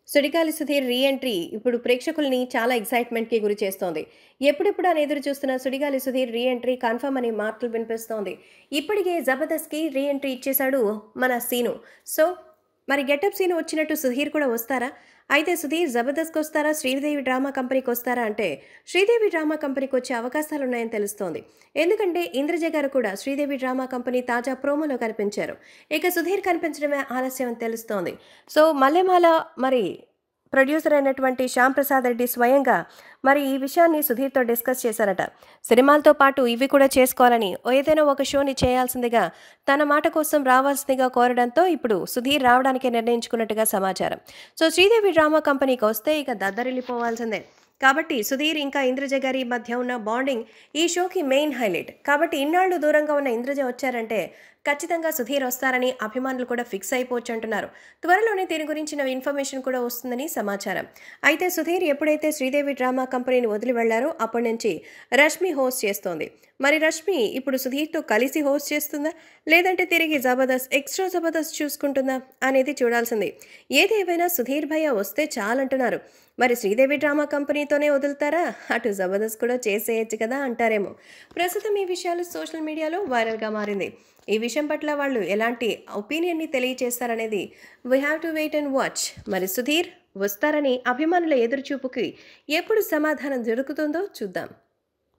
సుడిగాలి Sudheer re entry ఇప్పుడు ప్రేక్షకుల్ని చాలా ఎక్సైట్మెంట్కి గురి చేస్తోంది ఎప్పుడెప్పుడు అని ఎదురు చూస్తున్న Sudigali Sudheer re entry confirm అని మాటలు వినిపిస్తోంది ఇప్పటికే జబర్దస్త్కి రీ ఎంట్రీ ఇచ్చేశాడు మన సీను సో మరి గెటప్ సీను వచ్చినట్టు సుధీర్ కూడా వస్తారా అయితే సుధీర్ జబర్దస్త్కి వస్తారా శ్రీదేవి డ్రామా కంపెనీకి వస్తారా అంటే శ్రీదేవి డ్రామా కంపెనీకి వచ్చే అవకాశాలు ఉన్నాయని తెలుస్తోంది ఎందుకంటే ఇంద్రజ గారు కూడా శ్రీదేవి డ్రామా కంపెనీ తాజా ప్రోమోలో కనిపించారు ఇక సుధీర్ కనిపించడమే ఆలస్యం అని తెలుస్తోంది సో మల్లెమాల మరి ప్రొడ్యూసర్ అయినటువంటి శ్యామ్ ప్రసాద్ రెడ్డి స్వయంగా మరి ఈ విషయాన్ని సుధీర్తో డిస్కస్ చేశారట సినిమాలతో పాటు ఇవి కూడా చేసుకోవాలని ఓ ఏదైనా ఒక షోని చేయాల్సిందిగా తన మాట కోసం రావాల్సిందిగా కోరడంతో ఇప్పుడు సుధీర్ రావడానికి నిర్ణయించుకున్నట్టుగా సమాచారం సో శ్రీదేవి డ్రామా కంపెనీకి వస్తే ఇక దద్దరిల్లిపోవాల్సిందే కాబట్టి సుధీర్ ఇంకా ఇంద్రజ గారి మధ్య ఉన్న బాండింగ్ ఈ షోకి మెయిన్ హైలైట్ కాబట్టి ఇన్నాళ్ళు దూరంగా ఉన్న ఇంద్రజ వచ్చారంటే ఖచ్చితంగా సుధీర్ వస్తారని అభిమానులు కూడా ఫిక్స్ అయిపోవచ్చు అంటున్నారు త్వరలోనే దీని గురించిన ఇన్ఫర్మేషన్ కూడా వస్తుందని సమాచారం అయితే సుధీర్ ఎప్పుడైతే శ్రీదేవి డ్రామా కంపెనీని వదిలి వెళ్లారో అప్పటి నుంచి రష్మి హోస్ట్ చేస్తోంది మరి రష్మి ఇప్పుడు సుధీర్తో కలిసి హోస్ట్ చేస్తుందా లేదంటే తిరిగి జబర్దస్త్ ఎక్స్ట్రా జబర్దస్త్ చూసుకుంటుందా అనేది చూడాల్సింది ఏదేమైనా సుధీర్ భయ్య వస్తే చాలంటున్నారు మరి శ్రీదేవి డ్రామా కంపెనీతోనే వదులుతారా అటు జబర్దస్త్ కూడా చేసేయచ్చు కదా అంటారేమో ప్రస్తుతం ఈ విషయాలు సోషల్ మీడియాలో వైరల్గా మారింది ఈ విషయం పట్ల వాళ్ళు ఎలాంటి ఒపీనియన్ని తెలియచేస్తారనేది we have to wait and watch మరి సుధీర్ వస్తారని అభిమానుల ఎదురుచూపుకి ఎప్పుడు సమాధానం దొరుకుతుందో చూద్దాం